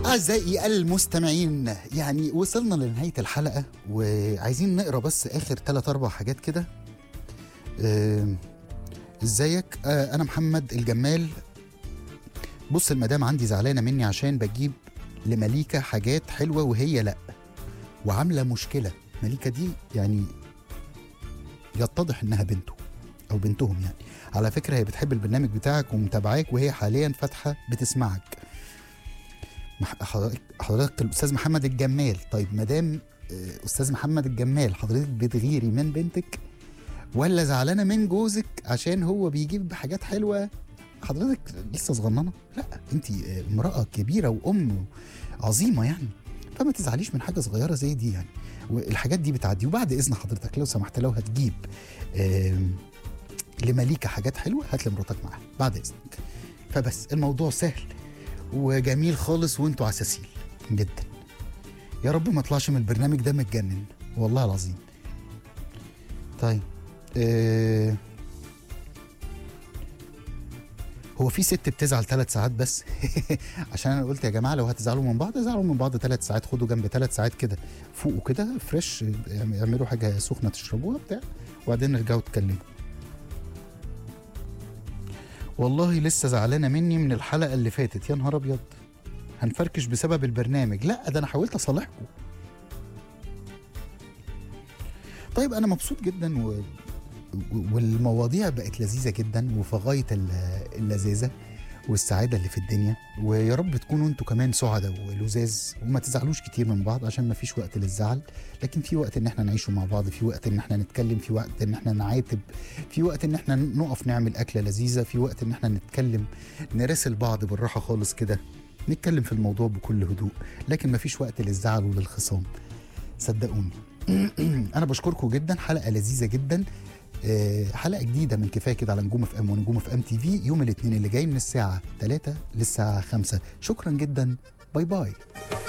أعزائي المستمعين يعني وصلنا لنهاية الحلقة وعايزين نقرا بس آخر ثلاث أربع حاجات كده آم، ازيك آه أنا محمد الجمال بص المدام عندي زعلانة مني عشان بجيب لمليكة حاجات حلوة وهي لأ وعاملة مشكلة مليكة دي يعني يتضح إنها بنته أو بنتهم يعني على فكرة هي بتحب البرنامج بتاعك ومتابعاك وهي حاليا فاتحة بتسمعك مح- حضرتك حضرتك الاستاذ محمد الجمال طيب مدام آه، استاذ محمد الجمال حضرتك بتغيري من بنتك ولا زعلانه من جوزك عشان هو بيجيب حاجات حلوه حضرتك لسه صغننه لا انت امراه كبيره وام عظيمه يعني فما تزعليش من حاجه صغيره زي دي يعني والحاجات دي بتعدي وبعد اذن حضرتك لو سمحت لو هتجيب آم، لمليكه حاجات حلوه هات لمراتك معاها بعد اذنك فبس الموضوع سهل وجميل خالص وانتوا عساسين جدا يا رب ما اطلعش من البرنامج ده متجنن والله العظيم طيب اه هو في ست بتزعل ثلاث ساعات بس عشان انا قلت يا جماعه لو هتزعلوا من بعض ازعلوا من بعض ثلاث ساعات خدوا جنب ثلاث ساعات كده فوقوا كده فريش اعملوا حاجه سخنه تشربوها بتاع وبعدين ارجعوا اتكلموا والله لسه زعلانه مني من الحلقه اللي فاتت يا نهار ابيض هنفركش بسبب البرنامج لا ده انا حاولت اصالحكم طيب انا مبسوط جدا و... و- والمواضيع بقت لذيذه جدا وفي غايه ال- اللذاذه والسعاده اللي في الدنيا ويا رب تكونوا انتوا كمان سعداء ولذاذ وما تزعلوش كتير من بعض عشان ما فيش وقت للزعل لكن في وقت ان احنا نعيشه مع بعض في وقت ان احنا نتكلم في وقت ان احنا نعاتب في وقت ان احنا نقف نعمل اكله لذيذه في وقت ان احنا نتكلم نراسل بعض بالراحه خالص كده نتكلم في الموضوع بكل هدوء لكن مفيش وقت للزعل وللخصام صدقوني انا بشكركم جدا حلقه لذيذه جدا آه، حلقه جديده من كفايه كده على نجوم اف ام ونجوم اف ام تي في يوم الاثنين اللي جاي من الساعه 3 للساعه 5 شكرا جدا باي باي